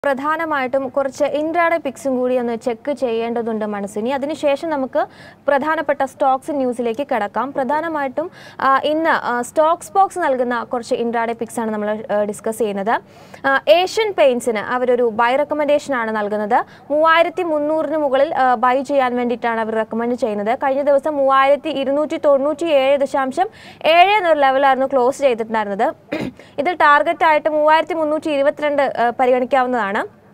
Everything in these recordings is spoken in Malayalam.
പ്രധാനമായിട്ടും കുറച്ച് ഇൻട്രാഡേ പിക്സും കൂടി ഒന്ന് ചെക്ക് ചെയ്യേണ്ടതുണ്ട് മനസ്സിനി അതിനുശേഷം നമുക്ക് പ്രധാനപ്പെട്ട സ്റ്റോക്സ് ന്യൂസിലേക്ക് കിടക്കാം പ്രധാനമായിട്ടും ആ, ഇന്ന് ആ, സ്റ്റോക്സ് ബോക്സ് നൽകുന്ന കുറച്ച് ഇൻട്രാഡേ പിക്സ് ആണ് നമ്മൾ ഡിസ്കസ് ചെയ്യുന്നത് ആ, ഏഷ്യൻ പെയിൻസിന് അവരൊരു ബൈ റെക്കമെൻഡേഷൻ ആണ് നൽകുന്നത് മൂവായിരത്തി മുന്നൂറിന് മുകളിൽ ആ, ബൈ ചെയ്യാൻ വേണ്ടിയിട്ടാണ് അവർ റെക്കമെൻഡ് ചെയ്യുന്നത് കഴിഞ്ഞ ദിവസം മൂവായിരത്തി ഇരുന്നൂറ്റി തൊണ്ണൂറ്റി ഏഴ് ദശാംശം ഏഴ് എന്നൊരു ലെവലായിരുന്നു ക്ലോസ് ചെയ്തിട്ടുണ്ടായിരുന്നത് ഇതിൽ ടാർഗറ്റ് ആയിട്ട് മൂവായിരത്തി മുന്നൂറ്റി ഇരുപത്തിരണ്ട് ആ, പരിഗണിക്കാവുന്നതാണ്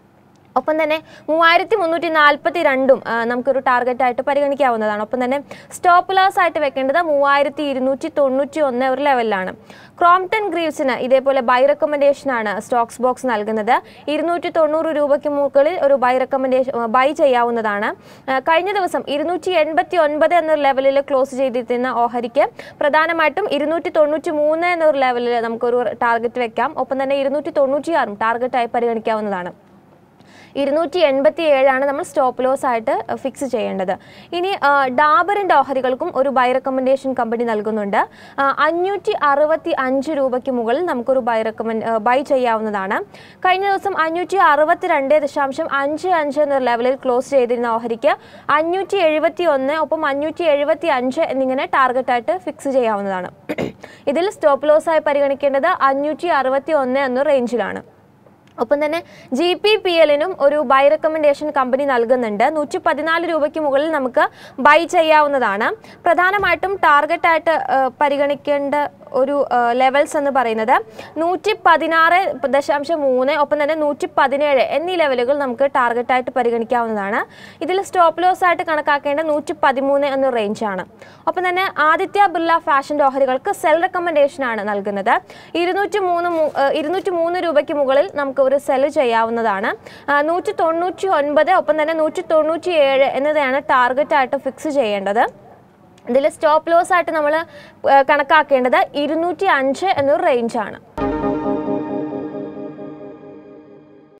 ഒപ്പം തന്നെ മൂവായിരത്തി മുന്നൂറ്റി നാൽപ്പത്തി രണ്ടും ആ, നമുക്കൊരു ടാർഗറ്റ് ആയിട്ട് പരിഗണിക്കാവുന്നതാണ് ഒപ്പം തന്നെ സ്റ്റോപ്പ് ലോസ് ആയിട്ട് വെക്കേണ്ടത് മൂവായിരത്തി ഇരുന്നൂറ്റി തൊണ്ണൂറ്റി ഒന്ന് ഒരു ലെവലിലാണ് ക്രോംപ്ടൺ ഗ്രീവ്സിന് ഇതേപോലെ ബൈ റെക്കമെൻഡേഷൻ ആണ് സ്റ്റോക്സ് ബോക്സ് നൽകുന്നത് ഇരുന്നൂറ്റി തൊണ്ണൂറ് രൂപയ്ക്ക് മുകളിൽ ഒരു ബൈ റെക്കമെൻഡേഷൻ ബൈ ചെയ്യാവുന്നതാണ് ആ, കഴിഞ്ഞ ദിവസം ഇരുന്നൂറ്റി എൺപത്തി ഒൻപത് എന്നൊരു ലെവലിൽ ക്ലോസ് ചെയ്തിരിക്കുന്ന ഓഹരിക്ക് പ്രധാനമായിട്ടും ഇരുന്നൂറ്റി തൊണ്ണൂറ്റി മൂന്ന് എന്നൊരു ലെവലിൽ നമുക്കൊരു ടാർഗറ്റ് വെക്കാം ഒപ്പം തന്നെ ഇരുന്നൂറ്റി തൊണ്ണൂറ്റി ആറും ടാർഗറ്റായി പരിഗണിക്കാവുന്നതാണ് ഇരുന്നൂറ്റി എൺപത്തി ഏഴാണ് നമ്മൾ സ്റ്റോപ്പ് ലോസ് ആയിട്ട് ഫിക്സ് ചെയ്യേണ്ടത് ഇനി ആ, ഡാബറിൻ്റെ ഓഹരികൾക്കും ഒരു ബൈ റെക്കമെൻഡേഷൻ കമ്പനി നൽകുന്നുണ്ട് ആ, അഞ്ഞൂറ്റി അറുപത്തി അഞ്ച് രൂപയ്ക്ക് മുകളിൽ നമുക്കൊരു ബൈ റെക്കമെൻഡ് ബൈ ചെയ്യാവുന്നതാണ് കഴിഞ്ഞ ദിവസം അഞ്ഞൂറ്റി അറുപത്തി രണ്ട് ദശാംശം അഞ്ച് അഞ്ച് എന്ന ലെവലിൽ ക്ലോസ് ചെയ്തിരുന്ന ഓഹരിക്ക് അഞ്ഞൂറ്റി എഴുപത്തി ഒന്ന് ഒപ്പം അഞ്ഞൂറ്റി എഴുപത്തി അഞ്ച് എന്നിങ്ങനെ ടാർഗറ്റായിട്ട് ഫിക്സ് ചെയ്യാവുന്നതാണ് ഇതിൽ സ്റ്റോപ്പ് ലോസായി പരിഗണിക്കേണ്ടത് അഞ്ഞൂറ്റി അറുപത്തി ഒന്ന് എന്ന റേഞ്ചിലാണ് ഒപ്പം തന്നെ ജി പി പി എല്ലിനും ഒരു ബൈ റെക്കമെൻഡേഷൻ കമ്പനി നൽകുന്നുണ്ട് നൂറ്റി പതിനാല് രൂപയ്ക്ക് മുകളിൽ നമുക്ക് ബൈ ചെയ്യാവുന്നതാണ് പ്രധാനമായിട്ടും ടാർഗറ്റായിട്ട് പരിഗണിക്കേണ്ട ഒരു ലെവൽസ് എന്ന് പറയുന്നത് നൂറ്റി പതിനാറ് ദശാംശം മൂന്ന് ഒപ്പം തന്നെ നൂറ്റി പതിനേഴ് എന്നീ ലെവലുകൾ നമുക്ക് ടാർഗറ്റായിട്ട് പരിഗണിക്കാവുന്നതാണ് ഇതിൽ സ്റ്റോപ്പ് ലോസ് ആയിട്ട് കണക്കാക്കേണ്ട നൂറ്റി പതിമൂന്ന് എന്ന റേഞ്ചാണ് ഒപ്പം തന്നെ ആദിത്യ ബിർള ഫാഷൻ്റെ ഓഹരികൾക്ക് സെൽ റെക്കമെൻഡേഷൻ ആണ് നൽകുന്നത് ഇരുന്നൂറ്റി മൂന്ന് മു- ഏഹ് ഇരുന്നൂറ്റി മൂന്ന് രൂപയ്ക്ക് മുകളിൽ നമുക്ക് ഒരു സെൽ ചെയ്യാവുന്നതാണ് ആ, നൂറ്റി തൊണ്ണൂറ്റി ഒൻപത് ഒപ്പം തന്നെ നൂറ്റി തൊണ്ണൂറ്റി ഏഴ് എന്നതാണ് ടാർഗറ്റായിട്ട് ഫിക്സ് ചെയ്യേണ്ടത് ഇതിൽ സ്റ്റോപ്പ് ലോസ് ആയിട്ട് നമ്മൾ കണക്കാക്കേണ്ടത് ഇരുന്നൂറ്റി അഞ്ച് എന്നൊരു റേഞ്ചാണ്